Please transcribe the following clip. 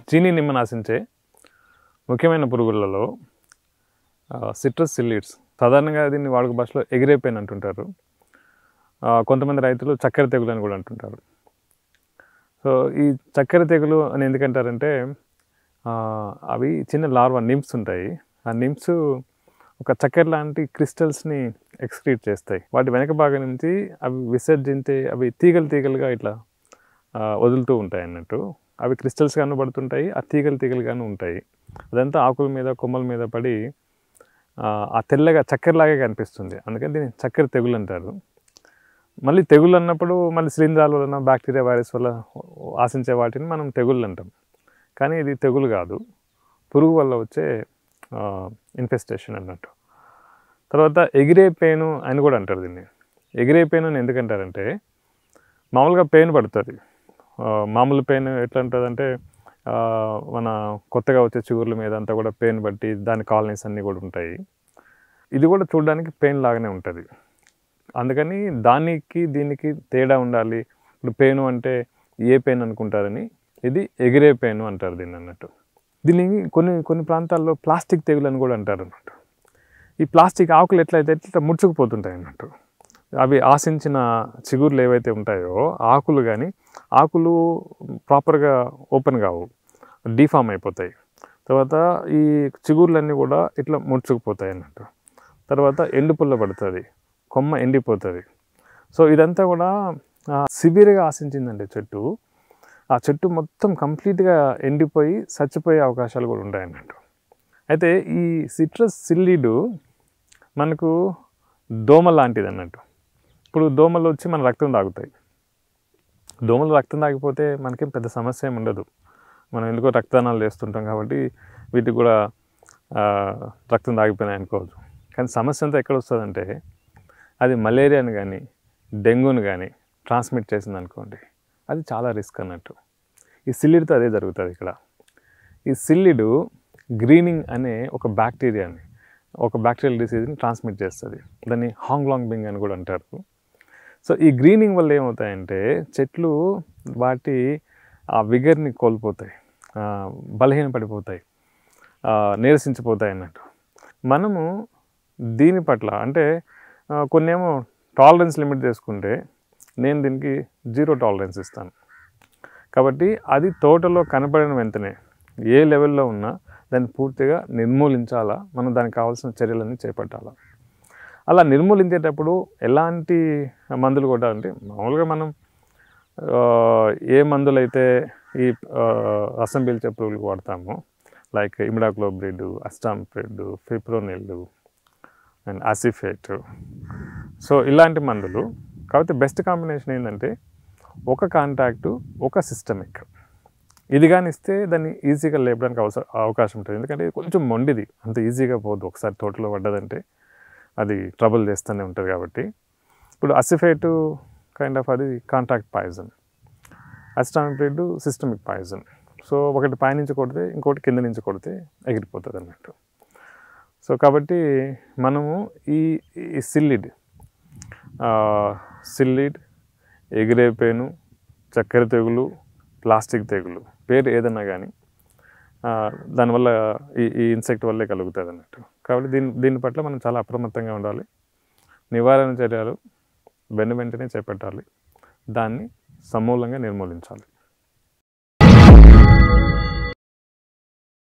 చీనీ నిమ్మ నాశించే ముఖ్యమైన పురుగులలో సిట్రస్ సిల్లిడ్స్ సాధారణంగా దీన్ని వాడుక భాషలో ఎగిరేపోయిన అంటుంటారు ఆ, కొంతమంది రైతులు చక్కెర తెగులు అని కూడా అంటుంటారు సో ఈ చక్కెర తెగులు అని ఎందుకంటారంటే ఆ, అవి చిన్న లార్వా నిమ్స్ ఉంటాయి ఆ నిమ్స్ ఒక చక్కెర లాంటి క్రిస్టల్స్ని ఎక్స్క్రీట్ చేస్తాయి వాటి వెనక భాగం నుంచి అవి విసర్జించే అవి తీగలు తీగలుగా ఇట్లా ఆ, వదులుతూ ఉంటాయి అన్నట్టు అవి క్రిస్టల్స్ గాను పడుతుంటాయి ఆ తీగలు తీగలుగాను ఉంటాయి అదంతా ఆకుల మీద కొమ్మల మీద పడి ఆ, ఆ తెల్లగా చక్కెరలాగే కనిపిస్తుంది అందుకని దీన్ని చక్కెర తెగులు అంటారు మళ్ళీ తెగుళ్ళు అన్నప్పుడు మళ్ళీ శిలీంధ్రాల వలన బ్యాక్టీరియా వైరస్ వల్ల ఆశించే వాటిని మనం తెగుళ్ళు అంటాం కానీ ఇది తెగులు కాదు పురుగు వల్ల వచ్చే ఇన్ఫెస్టేషన్ అన్నట్టు తర్వాత ఎగిరే పేను అని కూడా అంటారు దీన్ని ఎగిరే పేను అని ఎందుకంటారంటే మామూలుగా పెయిన్ పడుతుంది ఆ, మామూలు పెయిన్ ఎట్లా ఉంటుందంటే ఆ, మన కొత్తగా వచ్చే చిగుర్ల మీద అంతా కూడా పెయిన్ బట్టి దాని కాలనీస్ అన్నీ కూడా ఉంటాయి ఇది కూడా చూడడానికి పెయిన్ లాగానే ఉంటుంది అందుకని దానికి దీనికి తేడా ఉండాలి ఇప్పుడు పెయిన్ అంటే ఏ పెయిన్ అనుకుంటారని ఇది ఎగిరే పెయిన్ అంటారు దీన్ని అన్నట్టు దీన్ని కొన్ని కొన్ని ప్రాంతాల్లో ప్లాస్టిక్ తెగులు అని కూడా అంటారు అన్నట్టు ఈ ప్లాస్టిక్ ఆకులు ఎట్లయితే ఇట్లా ముడుచుకుపోతుంటాయి అన్నట్టు అవి ఆశించిన చిగుర్లు ఏవైతే ఉంటాయో ఆకులు కానీ ఆకులు ప్రాపర్గా ఓపెన్ కావు డీఫామ్ అయిపోతాయి తర్వాత ఈ చిగుర్లన్నీ కూడా ఇట్లా ముడుచుకుపోతాయి అన్నట్టు తర్వాత ఎండు పుల్ల పడుతుంది కొమ్మ ఎండిపోతుంది సో ఇదంతా కూడా సివియర్గా ఆశించిందండి చెట్టు ఆ చెట్టు మొత్తం కంప్లీట్గా ఎండిపోయి చచ్చిపోయే అవకాశాలు కూడా ఉంటాయి అన్నట్టు అయితే ఈ సిట్రస్ సిల్లీడు మనకు దోమ లాంటిది అన్నట్టు ఇప్పుడు దోమలు వచ్చి మన రక్తం తాగుతాయి దోమలు రక్తం తాగిపోతే మనకేం పెద్ద సమస్య ఏమి ఉండదు మనం ఎందుకో రక్తదానాలు చేస్తుంటాం కాబట్టి వీటికి కూడా ఆ, రక్తం తాగిపోయినాయి అనుకోవచ్చు కానీ సమస్య అంతా ఎక్కడ వస్తుందంటే అది మలేరియాని కానీ డెంగ్యూని కానీ ట్రాన్స్మిట్ చేసింది అనుకోండి అది చాలా రిస్క్ అన్నట్టు ఈ సిల్లిడ్తో అదే జరుగుతుంది ఇక్కడ ఈ సిల్లిడు గ్రీనింగ్ అనే ఒక బ్యాక్టీరియాని ఒక బ్యాక్టీరియల్ డిసీజ్ని ట్రాన్స్మిట్ చేస్తుంది దాన్ని హాంగ్లాంగ్ బింగ్ అని కూడా అంటారు సో ఈ గ్రీనింగ్ వల్ల ఏమవుతాయంటే చెట్లు వాటి ఆ విగర్ని కోల్పోతాయి ఆ, బలహీనపడిపోతాయి ఆ, నీరసించిపోతాయి అన్నట్టు మనము దీని పట్ల అంటే ఆ, కొన్నేమో టాలరెన్స్ లిమిట్ చేసుకుంటే నేను దీనికి జీరో టాలరెన్స్ ఇస్తాను కాబట్టి అది తోటలో కనపడిన వెంటనే ఏ లెవెల్లో ఉన్నా దాన్ని పూర్తిగా నిర్మూలించాలా మనం దానికి కావాల్సిన చర్యలన్నీ చేపట్టాలా అలా నిర్మూలించేటప్పుడు ఎలాంటి మందులు కొట్టాలంటే మామూలుగా మనం ఆ, ఏ మందులైతే ఈ ఆ, రసం పీల్చే పురుగులకు వాడతామో like imidacloprid acetamiprid fipronil and acephate so ఇలాంటి మందులు కాబట్టి బెస్ట్ కాంబినేషన్ ఏంటంటే ఒక కాంటాక్టు ఒక సిస్టమిక్ ఇది కానీ ఇస్తే దాన్ని ఈజీగా లేపడానికి అవసరం అవకాశం ఉంటుంది ఎందుకంటే ఇది కొంచెం మొండిది అంత ఈజీగా పోదు ఒకసారి తోటలో పడ్డదంటే అది ట్రబుల్ చేస్తూనే ఉంటుంది కాబట్టి ఇప్పుడు అసిఫేటు కైండ్ ఆఫ్ అది contact poison acetamiprid systemic poison so ఒకటి పైనుంచి కొడితే ఇంకోటి కింద నుంచి కొడితే ఎగిరిపోతుంది అన్నట్టు సో కాబట్టి మనము ఈ ఈ సిల్లిడ్ సిల్లిడ్ ఎగిరేపేను చక్కెర తెగులు ప్లాస్టిక్ తెగులు పేరు ఏదన్నా కానీ దానివల్ల ఈ ఈ ఇన్సెక్ట్ వల్లే కలుగుతుంది అన్నట్టు కాబట్టి దీని దీని పట్ల మనం చాలా అప్రమత్తంగా ఉండాలి నివారణ చర్యలు వెను వెంటనే చేపట్టాలి దాన్ని సమూలంగా నిర్మూలించాలి